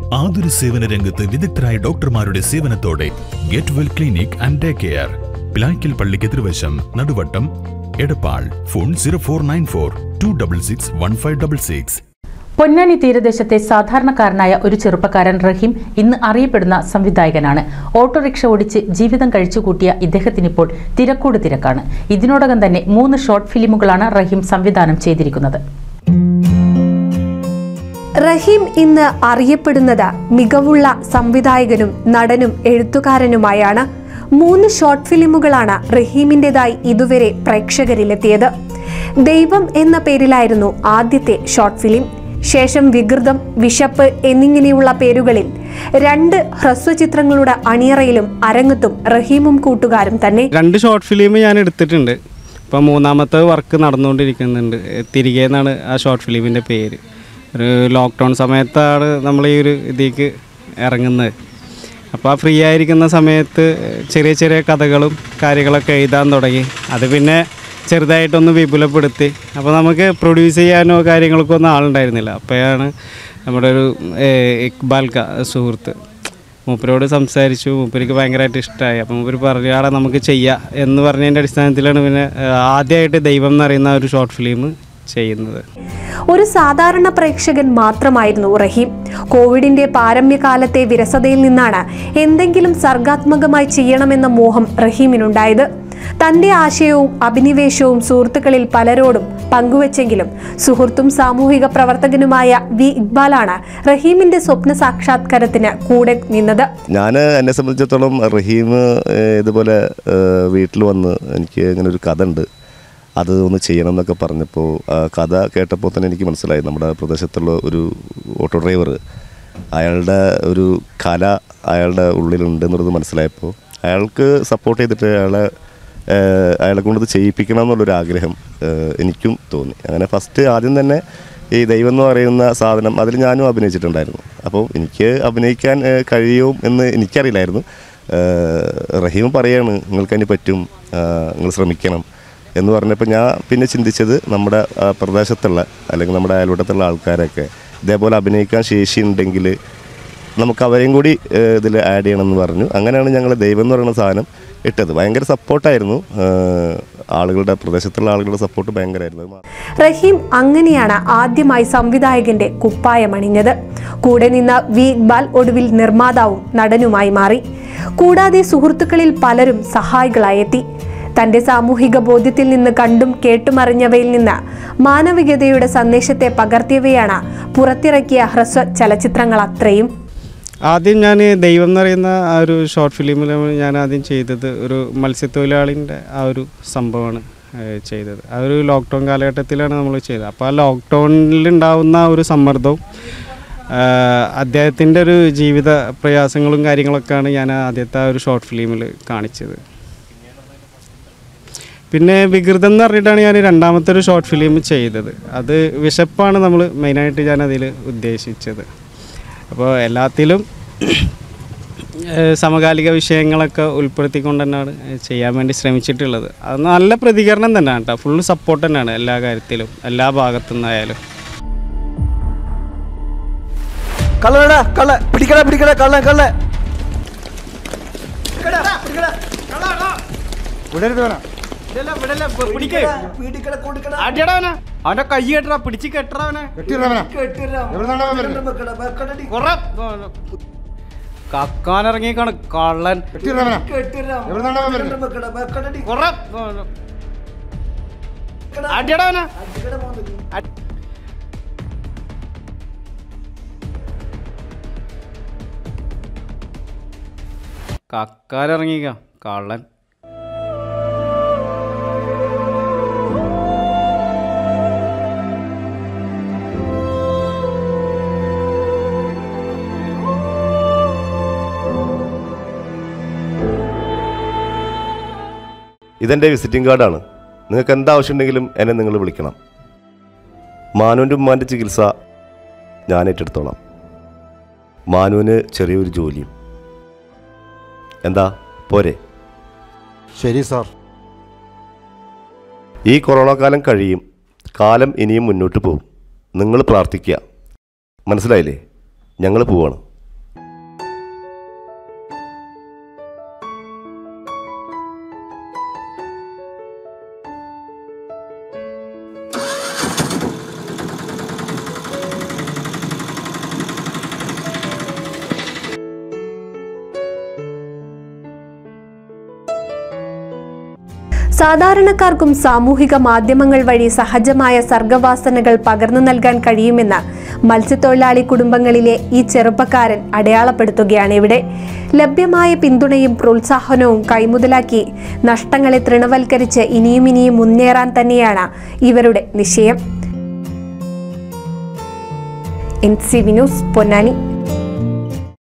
ആതുര സേവന രംഗത്ത് വിദഗ്ധരായ ഡോക്ടർമാരുടെ സേവനത്തോടെ get well clinic and day care Pilaykkal പള്ളിക്ക് എതിർവശം Naduvattam Edappal phone zero four nine four two double six one five double six Ponnani തീരദേശത്തെ സാധാരണക്കാരനായ ഒരു ചെറുപ്പക്കാരൻ റഹീം ഇന്ന് അറിയപ്പെടുന്ന സംവിധായകനാണ് ഓട്ടോറിക്ഷ ഓടിച്ച് ജീവിതം കഴിച്ചുകൂട്ടിയ ഇദ്ദേഹത്തിനിപ്പോൾ തിരക്കൂട് തിരക്കാണ് ഇതിനോടകം തന്നെ മൂന്ന് ഷോർട്ട് ഫിലിമുകളാണ് റഹീം സംവിധാനം ചെയ്തിരിക്കുന്നത് റഹീം ഇന്ന് അറിയപ്പെടുന്നത് മികവുള്ള സംവിധായകനും നടനും എഴുത്തുകാരനുമായാണ് മൂന്ന് ഷോർട്ട് ഫിലിമുകളാണ് റഹീമിൻ്റെതായി ഇതുവരെ പ്രേക്ഷകരിലെത്തിയത് ദൈവം എന്ന പേരിലായിരുന്നു ആദ്യത്തെ ഷോർട്ട് ഫിലിം ശേഷം വികൃതം വിശപ്പ് എന്നിങ്ങനെയുള്ള പേരുകളിൽ രണ്ട് ഹ്രസ്വചിത്രങ്ങളുടെ അണിയറയിലും അരങ്ങത്തും റഹീമും കൂട്ടുകാരും തന്നെ രണ്ട് ഷോർട്ട് ഫിലിം ഞാൻ എടുത്തിട്ടുണ്ട് ഇപ്പം മൂന്നാമത്തെ വർക്ക് നടന്നുകൊണ്ടിരിക്കുന്നുണ്ട് തിരികെ എന്നാണ് ആ ഷോർട്ട് ഫിലിമിൻ്റെ പേര് ഒരു ലോക്ക്ഡൗൺ സമയത്താണ് നമ്മൾ ഈ ഒരു ഇതിലേക്ക് ഇറങ്ങുന്നത് അപ്പോൾ ആ ഫ്രീ ആയിരിക്കുന്ന സമയത്ത് ചെറിയ ചെറിയ കഥകളും കാര്യങ്ങളൊക്കെ എഴുതാൻ തുടങ്ങി അത് പിന്നെ ചെറുതായിട്ടൊന്ന് വിപുലപ്പെടുത്തി അപ്പോൾ നമുക്ക് പ്രൊഡ്യൂസ് ചെയ്യാനോ കാര്യങ്ങൾക്കോ ഒന്നും ആളുണ്ടായിരുന്നില്ല അപ്പോഴാണ് നമ്മുടെ ഒരു ഏഹ്, ഇക്ബാൽ ക സുഹൃത്ത് മൂപ്പരോട് സംസാരിച്ചു മൂപ്പർക്ക് ഭയങ്കരമായിട്ട് ഇഷ്ടമായി അപ്പം മൂപ്പര് പറഞ്ഞു ആളെ നമുക്ക് ചെയ്യാം എന്ന് പറഞ്ഞതിൻ്റെ അടിസ്ഥാനത്തിലാണ് പിന്നെ ഏഹ്, ആദ്യമായിട്ട് ദൈവം എന്ന് പറയുന്ന ഒരു ഷോർട്ട് ഫിലിം ചെയ്യുന്നത് ഒരു സാധാരണ പ്രേക്ഷകൻ മാത്രമായിരുന്നു റഹീം കോവിഡിന്റെ പാരമ്യകാലത്തെ വിരസതയിൽ നിന്നാണ് എന്തെങ്കിലും സർഗാത്മകമായി ചെയ്യണമെന്ന മോഹം റഹീമിനുണ്ടായത് തന്റെ ആശയവും അഭിനിവേശവും സുഹൃത്തുക്കളിൽ പലരോടും പങ്കുവച്ചെങ്കിലും സുഹൃത്തും സാമൂഹിക പ്രവർത്തകനുമായ വി ഇക്ബാലാണ് റഹീമിന്റെ സ്വപ്ന സാക്ഷാത്കാരത്തിന് കൂടെ നിന്നത് ഞാൻ എന്നെ സംബന്ധിച്ചിടത്തോളം റഹീം ഏഹ്, ഇതുപോലെ വീട്ടിൽ വന്ന് എനിക്ക് ഇങ്ങനെ ഒരു കഥ ഉണ്ട് അത് ഒന്ന് ചെയ്യണം എന്നൊക്കെ പറഞ്ഞപ്പോൾ ആ കഥ കേട്ടപ്പോൾ തന്നെ എനിക്ക് മനസ്സിലായി നമ്മുടെ പ്രദേശത്തുള്ള ഒരു ഓട്ടോ ഡ്രൈവർ അയാളുടെ ഒരു കല അയാളുടെ ഉള്ളിലുണ്ട് എന്നുള്ളത് മനസ്സിലായപ്പോൾ അയാൾക്ക് സപ്പോർട്ട് ചെയ്തിട്ട് അയാളെ ഏഹ്, അയാളെ കൊണ്ട് ഇത് ചെയ്യിപ്പിക്കണം എന്നുള്ളൊരു ആഗ്രഹം ഏഹ്, എനിക്കും തോന്നി അങ്ങനെ ഫസ്റ്റ് ആദ്യം തന്നെ ഈ ദൈവം എന്ന് പറയുന്ന സാധനം അതിൽ ഞാനും അഭിനയിച്ചിട്ടുണ്ടായിരുന്നു അപ്പോൾ എനിക്ക് അഭിനയിക്കാൻ ഏഹ്, കഴിയും എന്ന് എനിക്കറിയില്ലായിരുന്നു ഏഹ്, റഹീം പറയാണ് നിങ്ങൾക്കതിന് പറ്റും ആഹ്, നിങ്ങൾ ശ്രമിക്കണം എന്ന് പറഞ്ഞപ്പോൾ ഞാൻ പിന്നെ ചിന്തിച്ചത് നമ്മുടെ ആ, പ്രദേശത്തുള്ള അല്ലെങ്കിൽ നമ്മുടെ അയൽവട്ടത്തുള്ള ആൾക്കാരൊക്കെ ഇതേപോലെ അഭിനയിക്കാൻ ശേഷിയുണ്ടെങ്കിൽ നമുക്ക് അവരെയും കൂടി ഇതിൽ ആഡ് ചെയ്യണമെന്ന് പറഞ്ഞു അങ്ങനെയാണ് ഞങ്ങൾ ദൈവം എന്ന് പറയുന്ന സാധനം ഇട്ടത് ഭയങ്കര സപ്പോർട്ടായിരുന്നു ആളുകളുടെ പ്രദേശത്തുള്ള ആളുകളുടെ സപ്പോർട്ട് ഭയങ്കരമായിരുന്നു അത് മാത്രം റഹീം അങ്ങനെയാണ് ആദ്യമായി സംവിധായകന്റെ കുപ്പായമണിഞ്ഞത് കൂടെ നിന്ന വി ഇക്ബാൽ ഒടുവിൽ നിർമ്മാതാവും നടനുമായി മാറി കൂടാതെ സുഹൃത്തുക്കളിൽ പലരും സഹായികളായി എത്തി തന്റെ സാമൂഹിക ബോധ്യത്തിൽ നിന്ന് കണ്ടും കേട്ടുമറിഞ്ഞവയിൽ നിന്ന് മാനവികതയുടെ സന്ദേശത്തെ പകർത്തിയവയാണ് പുറത്തിറക്കിയ ഹ്രസ്വ ചലച്ചിത്രങ്ങൾ അത്രയും ആദ്യം ഞാൻ ദൈവം എന്ന് പറയുന്ന ആ ഒരു ഷോർട്ട് ഫിലിമിൽ ഞാൻ ആദ്യം ചെയ്തത് ഒരു മത്സ്യത്തൊഴിലാളിൻ്റെ ആ ഒരു സംഭവമാണ് ഏഹ്, ചെയ്തത് ആ ഒരു ലോക്ക്ഡൗൺ കാലഘട്ടത്തിലാണ് നമ്മൾ ചെയ്തത് അപ്പോൾ ആ ലോക്ക്ഡൗണിൽ ഉണ്ടാവുന്ന ആ ഒരു സമ്മർദ്ദവും ആഹ്, അദ്ദേഹത്തിൻ്റെ ഒരു ജീവിത പ്രയാസങ്ങളും കാര്യങ്ങളൊക്കെയാണ് ഞാൻ ആദ്യത്തെ ആ ഒരു ഷോർട്ട് ഫിലിമിൽ കാണിച്ചത് പിന്നെ വികൃതം എന്ന് പറഞ്ഞിട്ടാണ് ഞാൻ രണ്ടാമത്തെ ഒരു ഷോർട്ട് ഫിലിം ചെയ്തത് അത് വിശപ്പാണ് നമ്മൾ മെയിനായിട്ട് ഞാൻ അതിൽ ഉദ്ദേശിച്ചത് അപ്പോൾ എല്ലാത്തിലും ഏഹ് സമകാലിക വിഷയങ്ങളൊക്കെ ഉൾപ്പെടുത്തിക്കൊണ്ട് തന്നെയാണ് ചെയ്യാൻ വേണ്ടി ശ്രമിച്ചിട്ടുള്ളത് അത് നല്ല പ്രതികരണം തന്നെയാണ് കേട്ടോ ഫുള്ള് സപ്പോർട്ട് തന്നെയാണ് എല്ലാ കാര്യത്തിലും എല്ലാ ഭാഗത്തു നിന്നായാലും കള്ളടാ കള്ള പിടിക്കട പിടിക്കട കള്ള കള്ള അവന്റെ കൈ കെട്ടറ പിടിച്ച് കെട്ടറവനെ കക്കാനിറങ്ങിക്കാണ് കള്ളൻ കുറെ അടിയടാവനെ കക്കാനിറങ്ങിക്ക കള്ളൻ ഇതെൻ്റെ വിസിറ്റിംഗ് കാർഡാണ് നിങ്ങൾക്ക് എന്താവശ്യമുണ്ടെങ്കിലും എന്നെ നിങ്ങൾ വിളിക്കണം മാനുവിൻ്റെ ഉമ്മാൻ്റെ ചികിത്സ ഞാൻ ഏറ്റെടുത്തോളാം മാനുവിന് ചെറിയൊരു ജോലിയും എന്താ പോരെ ശരി സാർ ഈ കൊറോണ കാലം കഴിയും കാലം ഇനിയും മുന്നോട്ട് പോകും നിങ്ങൾ പ്രാർത്ഥിക്കുക മനസ്സിലായില്ലേ ഞങ്ങൾ പോവാണ് സാധാരണക്കാർക്കും സാമൂഹിക മാധ്യമങ്ങൾ വഴി സഹജമായ സർഗവാസനകൾ പകർന്നു നൽകാൻ കഴിയുമെന്ന് മത്സ്യത്തൊഴിലാളി കുടുംബങ്ങളിലെ ഈ ചെറുപ്പക്കാരൻ അടയാളപ്പെടുത്തുകയാണ് ഇവിടെ ലഭ്യമായ പിന്തുണയും പ്രോത്സാഹനവും കൈമുതലാക്കി നഷ്ടങ്ങളെ തൃണവൽക്കരിച്ച് ഇനിയും ഇനിയും മുന്നേറാൻ തന്നെയാണ് ഇവരുടെ നിശ്ചയം N C V news Ponnani